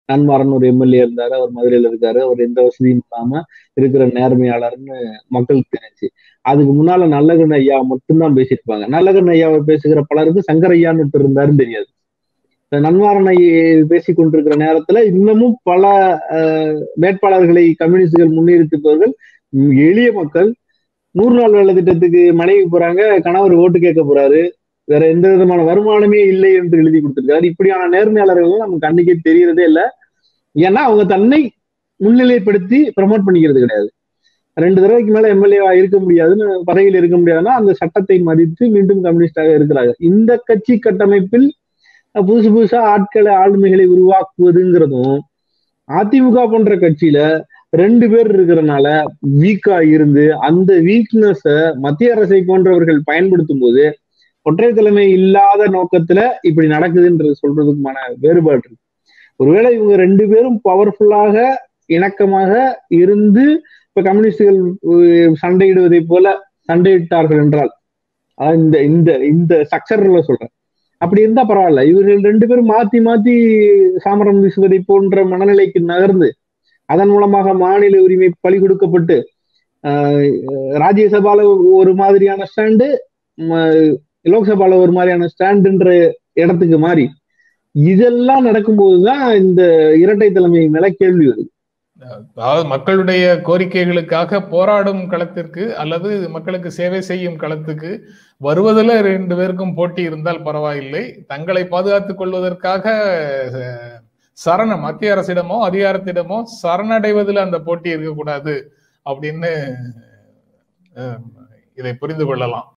நன்மாறன் ஒரு எம்எல்ஏ இருந்தாரு அவர் மதுரையில இருக்காரு அவர் எந்த வசதியும் இல்லாம இருக்கிற நேர்மையாளர்னு மக்களுக்கு தெரிஞ்சு அதுக்கு முன்னால நல்லகண்ண ஐயா மட்டும்தான் பேசியிருப்பாங்க நல்லகண்ண ஐயாவை பேசுகிற பலருக்கு சங்கர் ஐயான்னு ஒருத்தர் இருந்தாருன்னு தெரியாது நன்மாறனை பேசிக் கொண்டிருக்கிற நேரத்துல இன்னமும் பல வேட்பாளர்களை கம்யூனிஸ்டுகள் முன்னிறுத்துபவர்கள் எளிய மக்கள் நூறு நாள் வேலை திட்டத்துக்கு மனைவி போறாங்க கணவர் ஓட்டு கேட்க போறாரு வேற எந்த விதமான வருமானமே இல்லை என்று எழுதி கொடுத்திருக்காரு இப்படியான நேர்மையாளர்கள் நமக்கு அன்னைக்கே தெரியறதே இல்லை ஏன்னா அவங்க தன்னை முன்னிலைப்படுத்தி ப்ரமோட் பண்ணிக்கிறது கிடையாது ரெண்டு தடவைக்கு மேல எம்எல்ஏவா இருக்க முடியாதுன்னு பதவியில் இருக்க முடியாதுன்னா அந்த சட்டத்தை மதித்து மீண்டும் கம்யூனிஸ்டாக இருக்கிறாங்க இந்த கட்சி கட்டமைப்பில் புதுசு புதுசா ஆட்களை ஆளுமைகளை உருவாக்குவதுங்கிறதும் அதிமுக போன்ற கட்சியில ரெண்டு பேர் இருக்கிறனால வீக்கா இருந்து அந்த வீக்னஸ மத்திய அரசை போன்றவர்கள் பயன்படுத்தும் போது ஒற்றை தலைமை இல்லாத நோக்கத்துல இப்படி நடக்குதுன்றது சொல்றதுக்குமான வேறுபாடு இருக்கு ஒருவேளை இவங்க ரெண்டு பேரும் பவர்ஃபுல்லாக இணக்கமாக இருந்து இப்ப கம்யூனிஸ்டுகள் சண்டையிடுவதை போல சண்டையிட்டார்கள் என்றால் இந்த இந்த இந்த ஸ்ட்ரக்சர்ல சொல்றேன் அப்படி இருந்தா பரவாயில்ல இவர்கள் ரெண்டு பேரும் மாத்தி மாத்தி சாமரம் வீசுவதை போன்ற மனநிலைக்கு நகர்ந்து அதன் மூலமாக மாநில உரிமை பலி கொடுக்கப்பட்டு ராஜ்யசபால ஒரு மாதிரியான ஸ்டாண்டு லோக்சபால ஒரு மாதிரியான ஸ்டாண்டுன்ற இடத்துக்கு மாறி இதெல்லாம் நடக்கும்போதுதான் இந்த இரட்டை தலைமை மேல கேள்வி வருது அதாவது மக்களுடைய கோரிக்கைகளுக்காக போராடும் களத்திற்கு அல்லது மக்களுக்கு சேவை செய்யும் களத்துக்கு வருவதில் ரெண்டு பேருக்கும் போட்டி இருந்தால் பரவாயில்லை தங்களை பாதுகாத்துக் கொள்வதற்காக சரண மத்திய அரசிடமோ அதிகாரத்திடமோ சரணடைவதில் அந்த போட்டி இருக்கக்கூடாது அப்படின்னு இதை புரிந்து கொள்ளலாம்